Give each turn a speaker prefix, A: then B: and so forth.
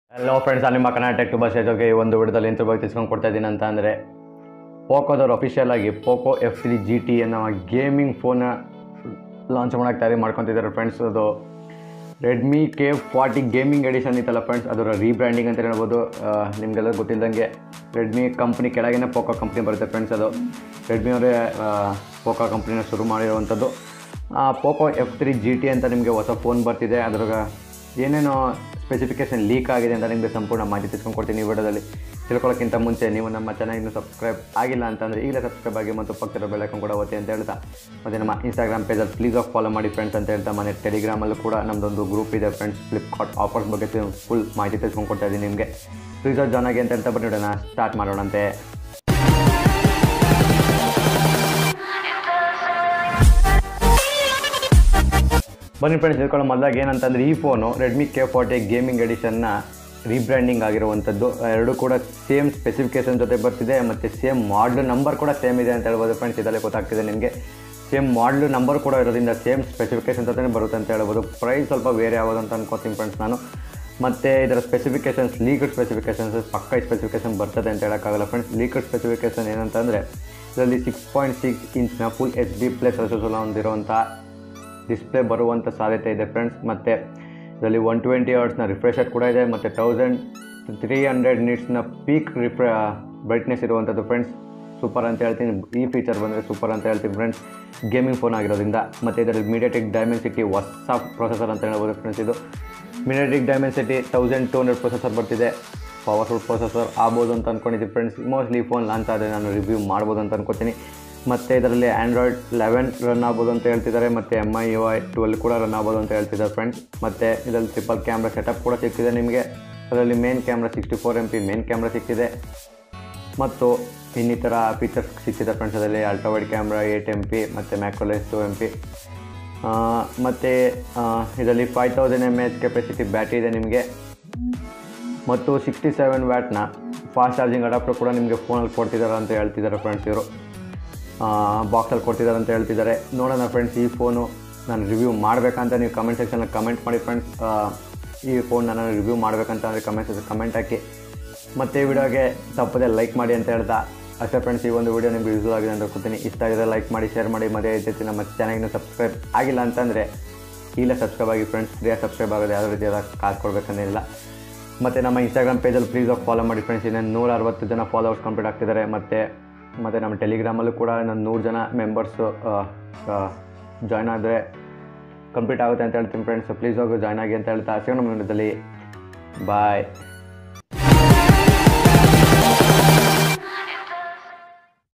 A: hello friends ನಾನು ನಿಮ್ಮ Karnataka bus ಜೊತೆಗೆ ಈ ಒಂದು ವಿಡಿಯೋದಲ್ಲಿ ಎಂತ ಬಗ್ಗೆ ತಿಳ್ಸ್ಕೊಂಡು ಕೊಡ್ತಾ ಇದ್ದೀನಿ ಅಂತ ಅಂದರೆ ಪೋಕೋದವ್ರು ಅಫಿಷಿಯಲ್ ಆಗಿ Poco F three G T ಅನ್ನೋ ಗೇಮಿಂಗ್ ಫೋನ ಲಾಂಚ್ ಮಾಡೋಕ್ಕೆ ತಯಾರಿ ಮಾಡ್ಕೊತಿದ್ದಾರೆ ಫ್ರೆಂಡ್ಸ್ ಅದು Redmi K forty gaming edition ಇತ್ತಲ್ಲ ಫ್ರೆಂಡ್ಸ್ ಅದರ ರೀಬ್ರ್ಯಾಂಡಿಂಗ್ ಅಂತ ಹೇಳ್ಬೋದು ಆ, ನಿಮಗೆಲ್ಲ ಗೊತ್ತಿದ್ದಂಗೆ ರೆಡ್ಮಿ ಕಂಪ್ನಿ ಕೆಳಗೇನೆ ಪೋಕೋ ಕಂಪ್ನಿ ಬರುತ್ತೆ ಫ್ರೆಂಡ್ಸ್ ಅದು ರೆಡ್ಮಿ ಅವರೇ ಪೋಕೋ ಕಂಪ್ನಿನ ಶುರು ಮಾಡಿರುವಂಥದ್ದು Poco F three G T ಅಂತ ನಿಮಗೆ ಹೊಸ ಫೋನ್ ಬರ್ತಿದೆ ಅದ್ರಾಗ ಏನೇನೋ ಸ್ಪೆಸಿಫಿಕೇಶನ್ ಲೀಕ್ ಆಗಿದೆ ಅಂತ ನಿಮಗೆ ಸಂಪೂರ್ಣ ಮಾಹಿತಿ ತಿಳ್ಕೊಂಡು ಕೊಡ್ತೀನಿ ಈ ವಿಡಿಯೋದಲ್ಲಿ ತಿಳ್ಕೊಳ್ಳೋಕ್ಕಿಂತ ಮುಂಚೆ ನೀವು ನಮ್ಮ ಚಾನಲ್ನ ಸಬ್ಸ್ಕ್ರೈಬ್ ಆಗಿಲ್ಲ ಅಂತಂದರೆ ಈಗಲೇ ಸಬ್ಸ್ಕ್ರೈಬ್ ಆಗಿ ಮತ್ತು ಪಕ್ಕದ ಬೆಳಕನ್ನು ಕೂಡ ಒತ್ತಿ ಅಂತ ಹೇಳ್ತಾ ಮತ್ತು ನಮ್ಮ ಇನ್ಸ್ಟಾಗ್ರಾಮ್ ಪೇಜಲ್ಲಿ ಪ್ಲೀಸ್ ಆಫ್ ಫಾಲೋ ಮಾಡಿ ಫ್ರೆಂಡ್ಸ್ ಅಂತ ಹೇಳ್ತಾ ಮನೆ ಟೆಲಿಗ್ರಾಮಲ್ಲೂ ಕೂಡ ನಮ್ಮದೊಂದು ಗ್ರೂಪ್ ಇದೆ ಫ್ರೆಂಡ್ಸ್ ಫ್ಲಿಪ್ಕಾರ್ಟ್ ಆಫರ್ಸ್ ಬಗ್ಗೆ ಫುಲ್ ಮಾಹಿತಿ ತಿಳ್ಕೊಂಡು ಕೊಡ್ತಾ ಇದ್ದೀನಿ ನಿಮಗೆ ಪ್ಲೀಸ್ ಜಾಯ್ನ್ ಆಗಿ ಅಂತ ಹೇಳ್ತಾ ಬನ್ನಿ ವಿಡಿಯೋನ ಸ್ಟಾರ್ಟ್ ಮಾಡೋಣಂತೆ ಬನ್ನಿ ಫ್ರೆಂಡ್ಸ್ ತಿಳ್ಕೊಳ್ಳೋ ಮೊದಲಾಗಿ ಏನಂತಂದರೆ ಈ phone Redmi K forty gaming ಎಡಿಷನ್ನ ರೀಬ್ರ್ಯಾಂಡಿಂಗ್ ಆಗಿರುವಂಥದ್ದು ಎರಡು ಕೂಡ ಸೇಮ್ ಸ್ಪೆಸಿಫಿಕೇಶನ್ ಜೊತೆ ಬರ್ತಿದೆ ಮತ್ತು ಸೇಮ್ ಮಾಡ್ಲು ನಂಬರ್ ಕೂಡ ಸೇಮ್ ಇದೆ ಅಂತ ಹೇಳ್ಬೋದು ಫ್ರೆಂಡ್ಸ್ ಇದರಲ್ಲಿ ಗೊತ್ತಾಗ್ತಿದೆ ನಿಮಗೆ ಸೇಮ್ ಮಾಡ್ಲು ನಂಬರ್ ಕೂಡ ಇರೋದ್ರಿಂದ ಸೇಮ್ ಸ್ಪೆಸಿಫಿಕೇಶನ್ ಜೊತೆ ಬರುತ್ತೆ ಅಂತ ಹೇಳ್ಬೋದು ಪ್ರೈಸ್ ಸ್ವಲ್ಪ ಬೇರೆ ಆಗೋದು ಅಂತ ಅನ್ಕೋತೀನಿ ಫ್ರೆಂಡ್ಸ್ ನಾನು ಮತ್ತು ಇದರ ಸ್ಪೆಸಿಫಿಕೇಶನ್ಸ್ ಲೀಕ್ಡ್ ಸ್ಪೆಸಿಫಿಕೇಶನ್ಸ್ ಪಕ್ಕ ಸ್ಪೆಸಿಫಿಕೇಶನ್ ಬರ್ತದೆ ಅಂತ ಹೇಳೋಕ್ಕಾಗಲ್ಲ ಫ್ರೆಂಡ್ಸ್ ಲೀಕ್ಡ್ ಸ್ಪೆಸಿಫಿಕೇಶನ್ ಏನಂತಂದರೆ ಇದರಲ್ಲಿ ಸಿಕ್ಸ್ ಪಾಯಿಂಟ್ ಸಿಕ್ಸ್ ಇಂಚ್ನ ಫುಲ್ ಎಚ್ ಡಿ ಪ್ಲಸ್ ರೆಸೋಸೋಲ ಹೊಂದಿರುವಂಥ ಡಿಸ್ಪ್ಲೇ ಬರುವಂಥ ಸಾಧ್ಯತೆ ಇದೆ ಫ್ರೆಂಡ್ಸ್ ಮತ್ತು ಇದರಲ್ಲಿ ಒನ್ ಟ್ವೆಂಟಿ ಅವರ್ಸ್ನ ರಿಫ್ರೆಶರ್ ಕೂಡ ಇದೆ ಮತ್ತು ತೌಸಂಡ್ ತ್ರೀ ಹಂಡ್ರೆಡ್ ನಿಟ್ಸ್ನ ಪೀಕ್ ರಿಫ್ರೆ ಬ್ರೈಟ್ನೆಸ್ ಇರುವಂಥದ್ದು ಫ್ರೆಂಡ್ಸ್ ಸೂಪರ್ ಅಂತ ಹೇಳ್ತೀನಿ ಈ ಫೀಚರ್ ಬಂದರೆ ಸೂಪರ್ ಅಂತ ಹೇಳ್ತೀನಿ ಫ್ರೆಂಡ್ಸ್ ಗೇಮಿಂಗ್ ಫೋನ್ ಆಗಿರೋದ್ರಿಂದ ಮತ್ತು ಇದರಲ್ಲಿ ಮೀಡಿಯಾಟೆಕ್ ಡೈಮೆನ್ಸಿಟಿ ಹೊಸ ಪ್ರೊಸೆಸರ್ ಅಂತ ಹೇಳ್ಬೋದು ಫ್ರೆಂಡ್ಸ್ ಇದು MediaTek Dimensity thousand two hundred processor ಬರ್ತಿದೆ ಪವರ್ಫುಲ್ ಪ್ರೊಸೆಸರ್ ಆಗ್ಬೋದು ಅಂತ ಅಂದ್ಕೊಂಡಿದ್ದೀನಿ ಫ್ರೆಂಡ್ಸ್ ಮೋಸ್ಟ್ಲಿ ಫೋನ್ ಲಾಂಚ್ ಆದರೆ ನಾನು ರಿವ್ಯೂ ಮಾಡ್ಬೋದು ಅಂತ ಅಂದ್ಕೊತೀನಿ ಮತ್ತು ಇದರಲ್ಲಿ ಆ್ಯಂಡ್ರಾಯ್ಡ್ ಲೆವೆನ್ ರನ್ ಆಗ್ಬೋದು ಅಂತ ಹೇಳ್ತಿದ್ದಾರೆ ಮತ್ತು M I U I twelve ಕೂಡ ರನ್ ಆಗ್ಬೋದು ಅಂತ ಹೇಳ್ತಿದ್ದಾರೆ ಫ್ರೆಂಡ್ಸ್ ಮತ್ತು ಇದರಲ್ಲಿ ಟ್ರಿಪಲ್ ಕ್ಯಾಮ್ರಾ ಸೆಟಪ್ ಕೂಡ ಸಿಗ್ತಿದೆ ನಿಮಗೆ ಅದರಲ್ಲಿ main camera sixty four M P main camera ಸಿಗ್ತಿದೆ ಮತ್ತು ಇನ್ನಿತರ ಫೀಚರ್ಸ್ ಸಿಗ್ತಿದೆ ಫ್ರೆಂಡ್ಸ್ ಅದರಲ್ಲಿ ultrawide camera eight M P ಮತ್ತು ಮ್ಯಾಕ್ರೋಲೆನ್ಸ್ ಟು ಎಮ್ ಪಿ ಮತ್ತು ಇದರಲ್ಲಿ five thousand M H capacity battery ಇದೆ ನಿಮಗೆ ಮತ್ತು ಸಿಕ್ಸ್ಟಿ ಸೆವೆನ್ ವ್ಯಾಟ್ನ ಫಾಸ್ಟ್ ಚಾರ್ಜಿಂಗ್ ಅಡಾಪ್ಟರ್ ಕೂಡ ನಿಮಗೆ ಫೋನಲ್ಲಿ ಕೊಡ್ತಿದ್ದಾರೆ ಅಂತ ಹೇಳ್ತಿದ್ದಾರೆ ಫ್ರೆಂಡ್ಸ್ ಇವರು ಬಾಕ್ಸಲ್ಲಿ ಕೊಡ್ತಿದ್ದಾರೆ ಅಂತ ಹೇಳ್ತಿದ್ದಾರೆ ನೋಡೋಣ ಫ್ರೆಂಡ್ಸ್ ಈ ಫೋನು ನಾನು ರಿವ್ಯೂ ಮಾಡಬೇಕಂತ ನೀವು ಕಮೆಂಟ್ ಸೆಕ್ಷನಲ್ಲಿ ಕಮೆಂಟ್ ಮಾಡಿ ಫ್ರೆಂಡ್ಸ್ ಈ ಫೋನ್ ನಾನು ರಿವ್ಯೂ ಮಾಡಬೇಕಂತ ಅಂದರೆ ಕಮೆಂಟ್ ಕಮೆಂಟ್ ಹಾಕಿ ಮತ್ತು ಈ ವಿಡಿಯೋಗೆ ತಪ್ಪದೆ ಲೈಕ್ ಮಾಡಿ ಅಂತ ಹೇಳ್ತಾ ಅಷ್ಟೇ ಫ್ರೆಂಡ್ಸ್ ಈ ಒಂದು ವಿಡಿಯೋ ನಿಮಗೆ ಯೂಸ್ ಆಗಿದೆ ಅಂತ ಕೊಡ್ತೀನಿ ಇಷ್ಟ ಆಗಿದೆ ಲೈಕ್ ಮಾಡಿ ಶೇರ್ ಮಾಡಿ ಮದುವೆ ಐತೈತಿ ನಮ್ಮ ಚಾನಲ್ನ ಸಬ್ಸ್ಕ್ರೈಬ್ ಆಗಿಲ್ಲ ಅಂತಂದರೆ ಈಗಲೇ ಸಬ್ಸ್ಕ್ರೈಬ್ ಆಗಿ ಫ್ರೆಂಡ್ಸ್ ಫ್ರೀಯಾಗಿ ಸಬ್ಸ್ಕ್ರೈಬ್ ಆಗೋದು ಯಾವುದೇ ರೀತಿಯಾದ ಕಾಸು ಕೊಡಬೇಕಂದೇನಿಲ್ಲ ಮತ್ತು ನಮ್ಮ ಇನ್ಸ್ಟಾಗ್ರಾಮ್ ಪೇಜಲ್ಲಿ ಪ್ಲೀಸ್ ಆಫ್ ಫಾಲೋ ಮಾಡಿ ಫ್ರೆಂಡ್ಸ್ ಇನ್ನೇನು ನೂರ ಅರವತ್ತು ಜನ ಫಾಲೋವರ್ಸ್ ಕಂಪ್ಲೀಟ್ ಆಗ್ತಿದ್ದಾರೆ ಮತ್ತು ಮತ್ತು ನಮ್ಮ ಟೆಲಿಗ್ರಾಮಲ್ಲೂ ಕೂಡ ನಾನು ನೂರು ಜನ ಮೆಂಬರ್ಸು ಜಾಯ್ನ್ ಆದರೆ ಕಂಪ್ಲೀಟ್ ಆಗುತ್ತೆ ಅಂತ ಹೇಳ್ತೀನಿ ಫ್ರೆಂಡ್ಸ್ ಪ್ಲೀಸ್ ಹೋಗಿ ಜಾಯ್ನ್ ಆಗಿ ಅಂತ ಹೇಳ್ತಾ ಸಿಗೋಣ ಮುಂದದಲ್ಲಿ ಬಾಯ್